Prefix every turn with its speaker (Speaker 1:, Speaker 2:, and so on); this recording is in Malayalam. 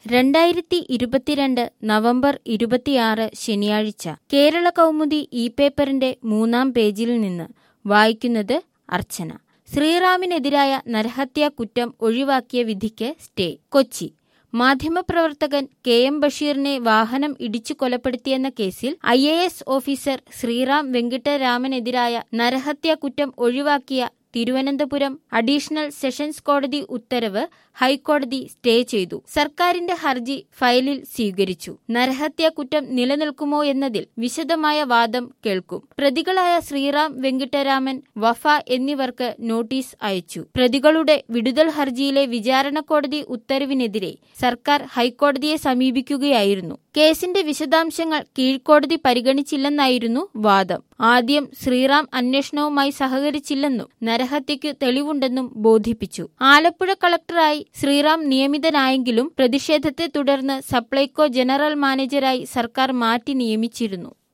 Speaker 1: രണ്ടായിരത്തി ഇരുപത്തിരണ്ട് നവംബർ ഇരുപത്തിയാറ് ശനിയാഴ്ച കേരള കൗമുദി ഇ പേപ്പറിന്റെ മൂന്നാം പേജിൽ നിന്ന് വായിക്കുന്നത് അർച്ചന ശ്രീറാമിനെതിരായ നരഹത്യാ കുറ്റം ഒഴിവാക്കിയ വിധിക്ക് സ്റ്റേ കൊച്ചി മാധ്യമപ്രവർത്തകൻ കെ എം ബഷീറിനെ വാഹനം ഇടിച്ചു കൊലപ്പെടുത്തിയെന്ന കേസിൽ I A S officer Sriram വെങ്കിട്ടരാമനെതിരായ നരഹത്യാ കുറ്റം ഒഴിവാക്കിയ തിരുവനന്തപുരം അഡീഷണൽ സെഷൻസ് കോടതി ഉത്തരവ് ഹൈക്കോടതി സ്റ്റേ ചെയ്തു സർക്കാരിന്റെ ഹർജി ഫയലിൽ സ്വീകരിച്ചു നരഹത്യാ കുറ്റം നിലനിൽക്കുമോ എന്നതിൽ വിശദമായ വാദം കേൾക്കും പ്രതികളായ ശ്രീറാം വെങ്കിട്ടരാമൻ വഫ എന്നിവർക്ക് നോട്ടീസ് അയച്ചു പ്രതികളുടെ വിടുതൽ ഹർജിയിലെ വിചാരണ കോടതി ഉത്തരവിനെതിരെ സർക്കാർ ഹൈക്കോടതിയെ സമീപിക്കുകയായിരുന്നു കേസിന്റെ വിശദാംശങ്ങൾ കീഴ്ക്കോടതി പരിഗണിച്ചില്ലെന്നായിരുന്നു വാദം ആദ്യം ശ്രീറാം അന്വേഷണവുമായി സഹകരിച്ചില്ലെന്നും നരഹത്യയ്ക്ക് തെളിവുണ്ടെന്നും ബോധിപ്പിച്ചു ആലപ്പുഴ കളക്ടറായി ശ്രീറാം നിയമിതനായെങ്കിലും പ്രതിഷേധത്തെ തുടർന്ന് സപ്ലൈകോ ജനറൽ മാനേജരായി സർക്കാർ മാറ്റി നിയമിച്ചിരുന്നു